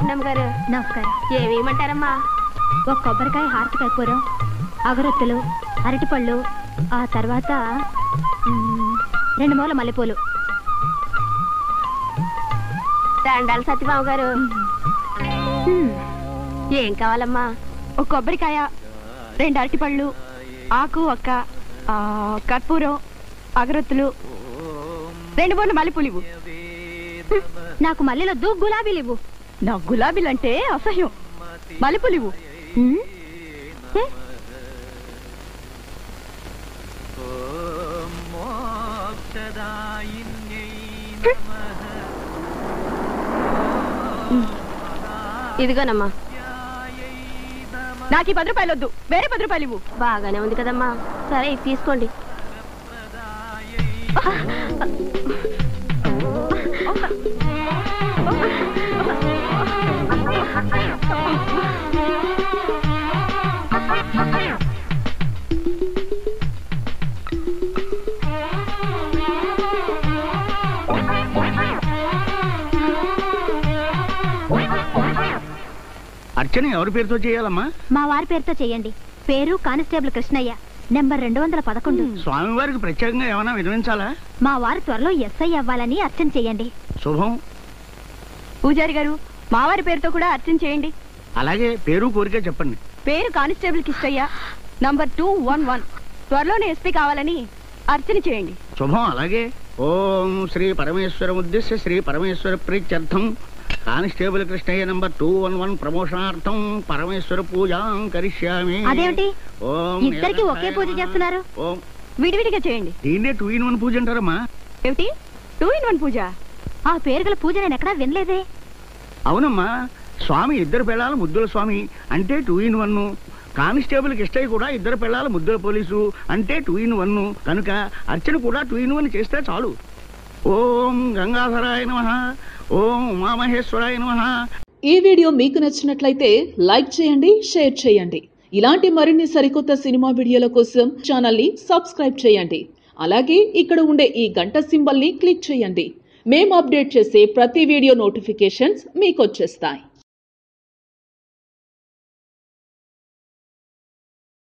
వచ్చిందమ్మ గారు నమస్కారం ఏమేయమంటారమ్మా ఒక కొబ్బరికాయ హారతి కర్పూరం అగరొత్తులు అరటిపళ్ళు ఆ తర్వాత మ్, రెండు మూల మల్లెపూలు దండాలు సత్యబాబు గారు మ్, ఏం కావాలమ్మా ఒక కొబ్బరికాయ రెండు అరటిపళ్ళు ఆకు ఒక్క ఆ, కర్పూరం అగరొత్తులు రెండు మూడు మల్లెపూలు ఇవ్వు నాకు మల్లెలొద్దు గులాబీలు ఇవ్వు నా గులాబీలు అంటే అసహ్యం మల్లెపూలు ఇవ్వు మ్, ఏ? ఇదిగోనమ్మా నాకు ఈ పది రూపాయలు వద్దు వేరే పది రూపాయలు ఇవ్వు బాగానే ఉంది కదమ్మా సరే ఇది తీసుకోండి అర్చన ఎవరి పేరుతో చేయాలమ్మా మా వారి పేరుతో చేయండి పేరు కానిస్టేబుల్ కృష్ణయ్య నెంబర్ రెండు వందల పదకొండు స్వామివారికి ప్రత్యేకంగా ఏమైనా వినిపించాలా మా వారు త్వరలో ఎస్ఐ అవ్వాలని అర్చన చేయండి శుభం పూజారి గారు మావారి పేరుతో కూడా అర్చన చేయండి అలాగే పేరు కోరిక చెప్పండి పేరు constable Kishtaiah number two one one త్వరలోనే ఎస్పీ కావాలని అర్చన చేయండి శుభం అలాగే ఓం శ్రీ పరమేశ్వర ఉద్దేశ్య శ్రీ పరమేశ్వర ప్రీత్యర్థం constable Krishnaiah number two one one ప్రమోషనార్థం పరమేశ్వర పూజాం కరిష్యామి అదేమిటి ఓం ఇద్దరికి ఒకే పూజ చేస్తున్నారు ఓం విడివిడిగా చేయండి దీన్నే టూ ఇన్ వన్ పూజ అంటారమ్మా ఏమిటి టూ ఇన్ వన్ పూజ ఆ పేరు గల పూజ నేను ఎక్కడా వినలేదే అవునమ్మా స్వామి ఇద్దరు పిల్లల ముద్దుల స్వామి అంటే two in one constable Kishtaiah కూడా ఇద్దరు పిల్లల ముద్దుల పోలీసు అంటే టూ ఇన్ వన్ కనుక అర్చన కూడా టూ ఇన్ వన్ చేస్తే చాలు ఓం గంగాధరాయ నమ ఓం ఉమామహేశ్వరాయ నమ ఈ వీడియో మీకు నచ్చినట్లయితే లైక్ చేయండి షేర్ చేయండి ఇలాంటి మరిన్ని సరికొత్త సినిమా వీడియోల కోసం ఛానల్ని సబ్స్క్రైబ్ చేయండి అలాగే ఇక్కడ ఉండే ఈ గంట సింబల్ని క్లిక్ చేయండి మేము అప్డేట్ చేసే ప్రతి వీడియో నోటిఫికేషన్స్ మీకు వచ్చేస్తాయి